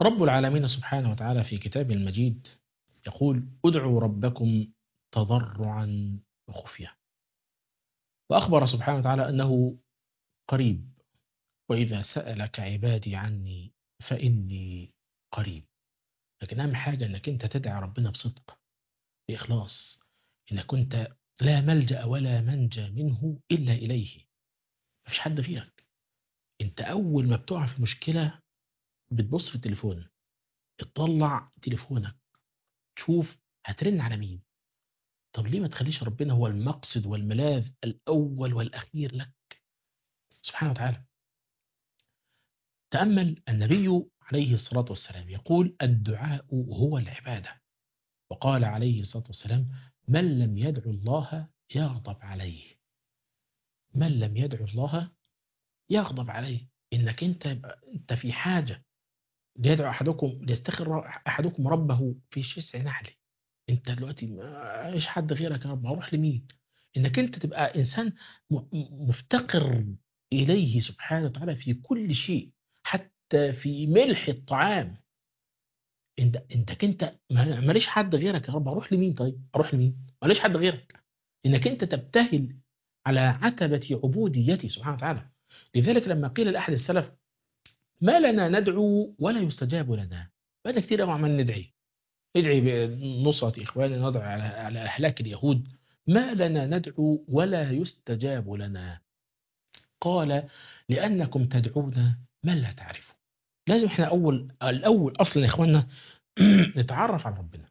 رب العالمين سبحانه وتعالى في كتابه المجيد يقول ادعوا ربكم تضرعا وخفية وأخبر سبحانه وتعالى أنه قريب وإذا سألك عبادي عني فإني قريب لكن أهم حاجة أنك أنت تدعي ربنا بصدق بإخلاص إنك أنت لا ملجأ ولا منجى منه إلا إليه مفيش حد غيرك أنت أول ما بتقع في مشكلة بتبص في التليفون تطلع تليفونك تشوف هترن على مين طب ليه ما تخليش ربنا هو المقصد والملاذ الأول والأخير لك سبحانه وتعالى تأمل النبي عليه الصلاة والسلام يقول الدعاء هو العبادة وقال عليه الصلاة والسلام من لم يدعو الله يغضب عليه من لم يدعو الله يغضب عليه إنك أنت أنت في حاجة ليدعو أحدكم ليستخر أحدكم ربه في شسع نحله أنت دلوقتي مش حد غيرك يا رب هروح لمين إنك أنت تبقى إنسان مفتقر إليه سبحانه وتعالى في كل شيء حتى في ملح الطعام انت انت انت ماليش حد غيرك يا رب اروح لمين طيب اروح لمين ماليش حد غيرك انك انت تبتهل على عتبة عبوديته سبحانه وتعالى لذلك لما قيل لأحد السلف ما لنا ندعو ولا يستجاب لنا بقى كتير قوي عمال ندعي ندعي بنصرة إخواننا ندعو على على أهلاك اليهود ما لنا ندعو ولا يستجاب لنا قال لأنكم تدعون من لا تعرفون لازم احنا أول الأول أصلا يا إخواننا نتعرف على ربنا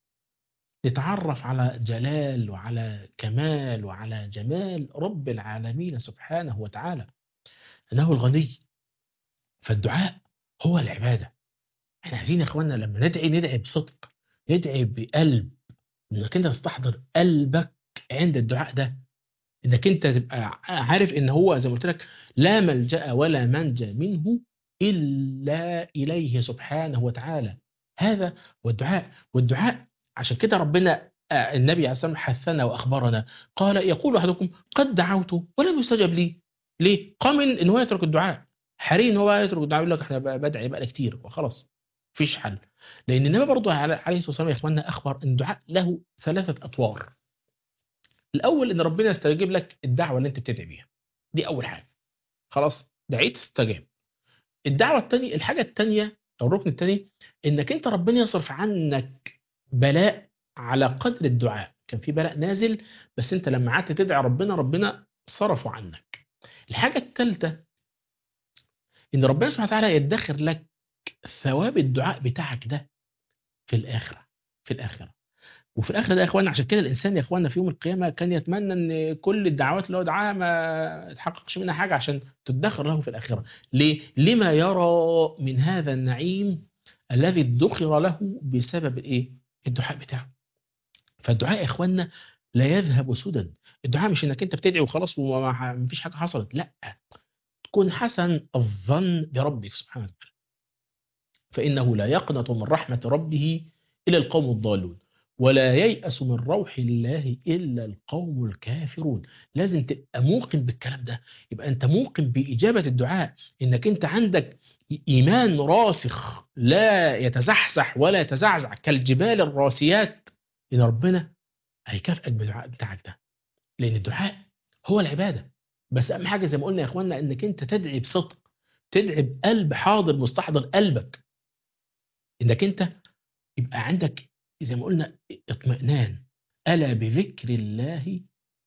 نتعرف على جلال وعلى كمال وعلى جمال رب العالمين سبحانه وتعالى أنه الغني فالدعاء هو العبادة احنا عايزين يا إخواننا لما ندعي ندعي بصدق ندعي بقلب انك انت تستحضر قلبك عند الدعاء ده انك انت تبقى عارف ان هو زي ما قلت لك لا ملجا ولا منجا منه الا اليه سبحانه وتعالى هذا والدعاء والدعاء عشان كده ربنا النبي عليه الصلاه والسلام حثنا واخبرنا قال يقول احدكم قد دعوت ولم يستجب لي ليه؟ قام ان هو يترك الدعاء حري ان هو يترك الدعاء يقول لك احنا بدعي بقى كتير وخلاص مفيش حل لان النبي برضه عليه الصلاه والسلام يا اخواننا اخبر ان الدعاء له ثلاثه اطوار الاول ان ربنا يستجيب لك الدعوه اللي انت بتدعي بيها دي اول حاجه خلاص دعيت استجاب الدعوه الثانيه الحاجه الثانيه او الركن الثاني انك انت ربنا يصرف عنك بلاء على قدر الدعاء كان في بلاء نازل بس انت لما قعدت تدعي ربنا ربنا صرفه عنك الحاجه الثالثه ان ربنا سبحانه وتعالى يدخر لك ثواب الدعاء بتاعك ده في الاخره في الاخره وفي الاخره ده يا اخوانا عشان كده الانسان يا اخوانا في يوم القيامه كان يتمنى ان كل الدعوات اللي هو دعاها ما يتحققش منها حاجه عشان تدخر له في الاخره ليه لما يرى من هذا النعيم الذي ادخر له بسبب الايه الدعاء بتاعه فالدعاء يا اخوانا لا يذهب سدى الدعاء مش انك انت بتدعي وخلاص وما فيش حاجه حصلت لا تكون حسن الظن بربك سبحانه وتعالى فانه لا يقنط من رحمه ربه الا القوم الضالون ولا ييأس من روح الله إلا القوم الكافرون لازم تبقى موقن بالكلام ده يبقى أنت موقن بإجابة الدعاء إنك أنت عندك إيمان راسخ لا يتزحزح ولا يتزعزع كالجبال الراسيات إن ربنا هيكافئك بالدعاء بتاعك ده لأن الدعاء هو العبادة بس أهم حاجة زي ما قلنا يا إخواننا إنك أنت تدعي بصدق تدعي بقلب حاضر مستحضر قلبك إنك أنت يبقى عندك زي ما قلنا اطمئنان ألا بذكر الله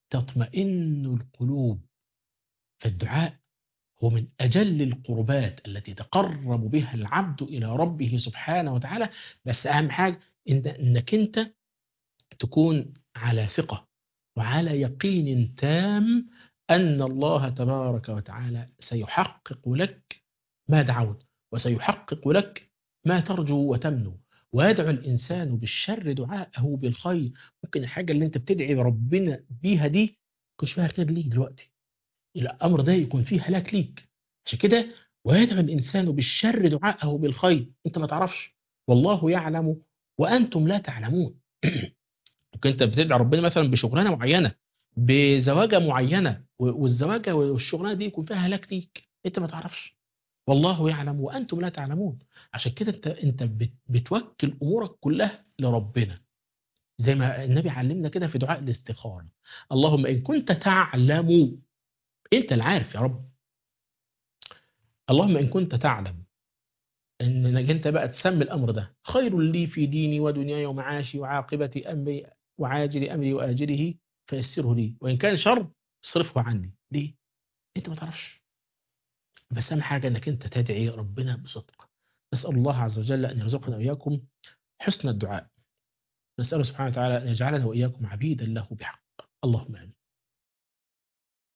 تطمئن القلوب فالدعاء هو من أجل القربات التي تقرب بها العبد إلى ربه سبحانه وتعالى بس أهم حاجة إن إنك أنت تكون على ثقة وعلى يقين تام أن الله تبارك وتعالى سيحقق لك ما دعوت وسيحقق لك ما ترجو وتمنو ويدعو الإنسان بالشر دعاءه بالخير ممكن الحاجة اللي أنت بتدعي ربنا بيها دي يكونش فيها خير ليك دلوقتي الأمر ده يكون فيه هلاك ليك عشان كده ويدعو الإنسان بالشر دعاءه بالخير أنت ما تعرفش والله يعلم وأنتم لا تعلمون ممكن أنت بتدعي ربنا مثلا بشغلانة معينة بزواجة معينة والزواجة والشغلانة دي يكون فيها هلاك ليك أنت ما تعرفش والله يعلم وأنتم لا تعلمون عشان كده أنت أنت بت- بتوكل أمورك كلها لربنا زي ما النبي علمنا كده في دعاء الاستخارة اللهم إن كنت تعلم أنت اللي عارف يا رب اللهم إن كنت تعلم انك انت بقى تسمي الامر ده خير لي في ديني ودنياي ومعاشي وعاقبه امري وعاجل امري واجله فيسره لي وان كان شر اصرفه عني ليه انت ما تعرفش بس اهم حاجه انك انت تدعي ربنا بصدق نسال الله عز وجل ان يرزقنا واياكم حسن الدعاء نساله سبحانه وتعالى ان يجعلنا واياكم عبيدا له بحق اللهم امين